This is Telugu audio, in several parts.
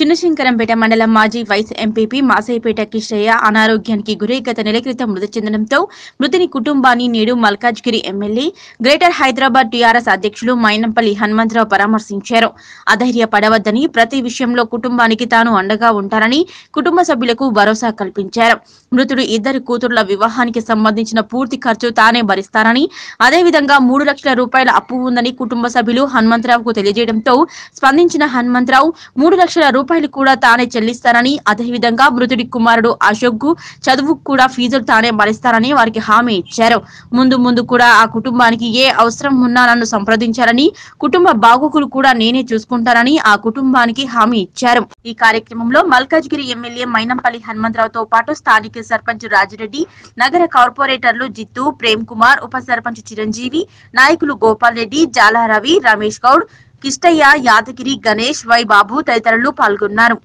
చిన్నశంకరంపేట మండలం మాజీ వైస్ ఎంపీపీ మాసైపేట కిష్టయ్య అనారోగ్యానికి గురై గత నెల క్రితం మృతి చెందడంతో మృతుని కుటుంబాన్ని నేడు Malkajgiri MLA greater Hyderabad TRS అధ్యక్షులు మైనంపల్లి హనుమంతరావు పరామర్శించారు అధైర్య పడవద్దని ప్రతి విషయంలో కుటుంబానికి తాను అండగా ఉంటానని కుటుంబ సభ్యులకు భరోసా కల్పించారు మృతుడు ఇద్దరు కూతురుల వివాహానికి సంబంధించిన పూర్తి ఖర్చు తానే భరిస్తానని అదేవిధంగా మూడు లక్షల రూపాయల అప్పు ఉందని కుటుంబ సభ్యులు హనుమంతరావుకు తెలియజేయడంతో స్పందించిన హనుమంతరావు మూడు లక్షల రూపాయలు కూడా తానే చెల్లిస్తానని అదేవిధంగా మృతుడి కుమారుడు అశోక్ కు చదువుకు కూడా ఫీజులు తానే భరిస్తానని వారికి హామీ ఇచ్చారు ముందు ముందు కూడా ఆ కుటుంబానికి ఏ అవసరం ఉన్నా నన్ను సంప్రదించారని కుటుంబ బాగోగులు కూడా నేనే చూసుకుంటానని ఆ కుటుంబానికి హామీ ఇచ్చారు ఈ కార్యక్రమంలో మల్కాజ్గిరి ఎమ్మెల్యే మైనంపల్లి హనుమంతరావుతో పాటు స్థానిక సర్పంచ్ రాజిరెడ్డి నగర కార్పొరేటర్లు జిత్తు ప్రేమ్ కుమార్ ఉప సర్పంచ్ చిరంజీవి నాయకులు గోపాల్ రెడ్డి జాలా రవి రమేష్ గౌడ్ కిష్టయ్య యాదగిరి గణేష్ వై బాబు తదితరులు పాల్గొన్నారు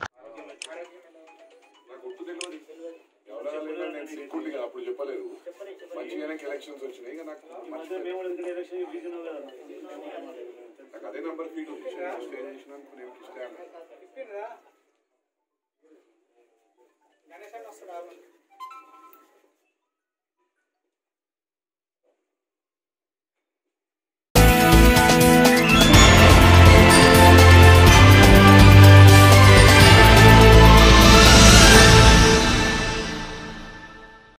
ఎవరైనా నేను సిక్కుంటిగా అప్పుడు చెప్పలేదు మంచిగానే ఎలక్షన్స్ వచ్చినాయి ఇక నాకు మర్చిపోయాను. నాకు అదే నంబర్ ఫీడ్ ఉంది స్టే చేసినందుకు నేను ఇష్టం గణేష్ అన్న వస్తాడు